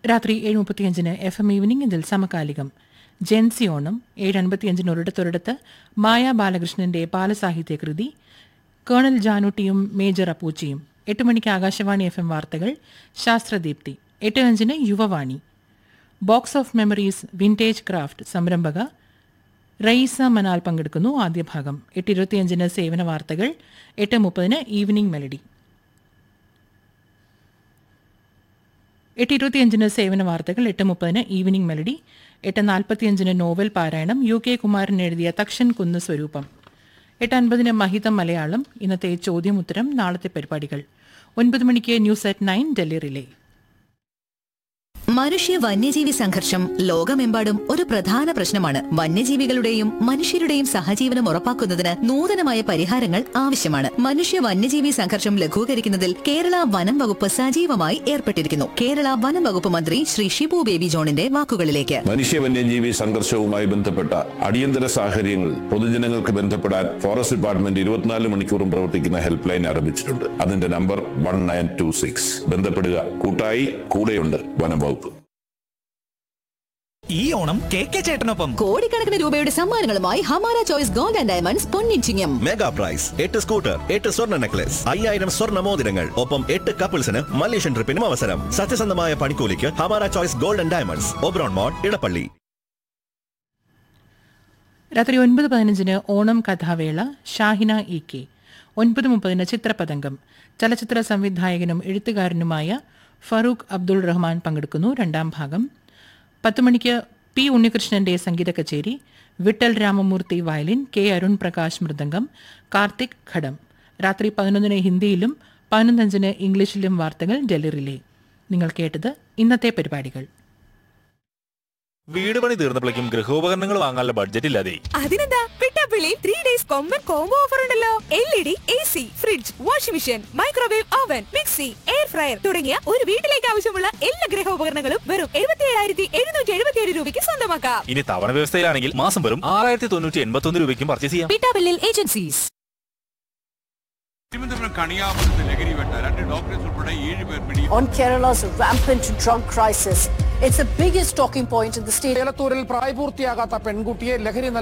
രാത്രി ഏഴ് മുപ്പത്തിയഞ്ചിന് എഫ് എം ഈവനിംഗ് ഇതിൽ സമകാലികം ജെൻസി ഓണം ഏഴ് അൻപത്തിയഞ്ചിന് ഒരിടത്തൊരിടത്ത് മായ ബാലകൃഷ്ണന്റെ ബാലസാഹിത്യ കൃതി കേണൽ ജാനൂട്ടിയും മേജർ അപ്പൂച്ചിയും എട്ട് മണിക്ക് ആകാശവാണി എഫ് എം വാർത്തകൾ ശാസ്ത്രദീപ്തി എട്ട് അഞ്ചിന് Yuvavani box of memories vintage craft സംരംഭക റയീസ മനാൽ പങ്കെടുക്കുന്നു ആദ്യ ഭാഗം എട്ട് ഇരുപത്തിയഞ്ചിന് സേവന വാർത്തകൾ എട്ട് മുപ്പതിന് ഈവനിംഗ് മെലഡി എട്ട് ഇരുപത്തിയഞ്ചിന് സേവന വാർത്തകൾ എട്ട് മുപ്പതിന് ഈവനിംഗ് മെലഡി എട്ട് നാൽപ്പത്തിയഞ്ചിന് നോവൽ പാരായണം യു കെ കുമാരൻ എഴുതിയ തക്ഷൻ കുന്ന് സ്വരൂപം എട്ട് അൻപതിന് മഹിതം മലയാളം ഇന്നത്തെ ചോദ്യമുത്തരം നാളത്തെ പരിപാടികൾ ഒൻപത് മണിക്ക് news at nine Delhi relay മനുഷ്യ വന്യജീവി സംഘർഷം ലോകമെമ്പാടും ഒരു പ്രധാന പ്രശ്നമാണ് വന്യജീവികളുടെയും മനുഷ്യരുടെയും സഹജീവനം ഉറപ്പാക്കുന്നതിന് നൂതനമായ പരിഹാരങ്ങൾ ആവശ്യമാണ് മനുഷ്യ വന്യജീവി സംഘർഷം ലഘൂകരിക്കുന്നതിൽ കേരള വനം വകുപ്പ് സജീവമായി ഏർപ്പെട്ടിരിക്കുന്നു കേരള വനം വകുപ്പ് മന്ത്രി ശ്രീ ഷിബു ബേബി ജോണിന്റെ വാക്കുകളിലേക്ക് മനുഷ്യ വന്യജീവി സംഘർഷവുമായി ബന്ധപ്പെട്ട അടിയന്തര സാഹചര്യങ്ങൾ പൊതുജനങ്ങൾക്ക് ബന്ധപ്പെടാൻ ഫോറസ്റ്റ് ഡിപ്പാർട്ട്മെന്റ് ഇരുപത്തിനാല് മണിക്കൂറും പ്രവർത്തിക്കുന്ന ഹെൽപ്പ് ലൈൻ ആരംഭിച്ചിട്ടുണ്ട് അതിന്റെ number one nine two six ബന്ധപ്പെടുക കൂട്ടായി കൂടെയുണ്ട് വനം വകുപ്പ് ഈ ഓണം കെ കെ ചേട്ടനൊപ്പം കോടിക്കണക്കിന് രൂപയുടെ സമ്മാനങ്ങളുമായി Hamara choice gold and diamonds പൊന്നിച്ചിങ്ങം മെഗാ പ്രൈസ് എട്ട് സ്കൂട്ടർ എട്ട് സ്വർണ്ണ നെക്ലസ് അയ്യായിരം സ്വർണ്ണ മോതിരങ്ങൾ ഒപ്പം എട്ട് കപ്പിൾസിന് മലേഷ്യൻ ട്രിപ്പിനും അവസരം സത്യസന്ധമായ പണിക്കൂലിക്ക് Hamara choice golden diamonds Oberon mall Edappally രാത്രി ഒൻപത് പതിനഞ്ചിന് ഓണം കഥാവേള ഷാഹിന ഇ കെ ഒൻപത് മുപ്പതിന് ചിത്രപതംഗം ചലച്ചിത്ര സംവിധായകനും എഴുത്തുകാരനുമായ ഫറൂഖ് അബ്ദുൾ റഹ്മാൻ പങ്കെടുക്കുന്നു രണ്ടാം ഭാഗം പത്ത് മണിക്ക് പി ഉണ്ണികൃഷ്ണന്റെ സംഗീത കച്ചേരി വിട്ടൽ രാമമൂർത്തി വയലിൻ കെ അരുൺ പ്രകാശ് മൃദംഗം കാർത്തിക് ഘടം രാത്രി പതിനൊന്നിന് ഹിന്ദിയിലും പതിനൊന്നഞ്ചിന് ഇംഗ്ലീഷിലും വാർത്തകൾ ഡൽഹി റിലേ നിങ്ങൾ കേട്ടത് ഇന്നത്തെ പരിപാടികൾ വീട് പണി തീർന്നപ്പോഴേക്കും ഗൃഹോപകരണങ്ങൾ വാങ്ങാനുള്ള ബഡ്ജറ്റ് ഇല്ലാതെ അതിനെന്താ പിട്ടാപ്പിള്ളി ത്രീ ഡേയ്സ് കൊമ്പൻ കോംബോ ഓഫർ ഉണ്ടല്ലോ L E D A C fridge washing machine microwave oven mixie air fryer തുടങ്ങിയ ഒരു വീട്ടിലേക്ക് ആവശ്യമുള്ള എല്ലാ ഗൃഹോപകരണങ്ങളും വെറും എഴുപത്തി ഏഴായിരത്തി എഴുന്നൂറ്റി എഴുപത്തി ഏഴ് രൂപയ്ക്ക് സ്വന്തമാക്കാം ഇനി തവണ വ്യവസ്ഥയിലാണെങ്കിൽ മാസം വെറും ആറായിരത്തി തൊണ്ണൂറ്റി എൺപത്തി ഒന്ന് രൂപയ്ക്കും പർച്ചേസ് ചെയ്യാം പിട്ടാപിള്ളിൽ ഏജൻസീസ് തിരുവനന്തപുരം കണിയാപുരത്ത് ലഹരി വെട്ട രണ്ട് ഡോക്ടേഴ്സ് ഉൾപ്പെടെ ഏഴ് പേർ പിടി on Kerala's rampant drug crisis. It's the biggest talking point in the state. ഏലത്തൂരിൽ പ്രായപൂർത്തിയാകാത്ത പെൺകുട്ടിയെ ലഹരി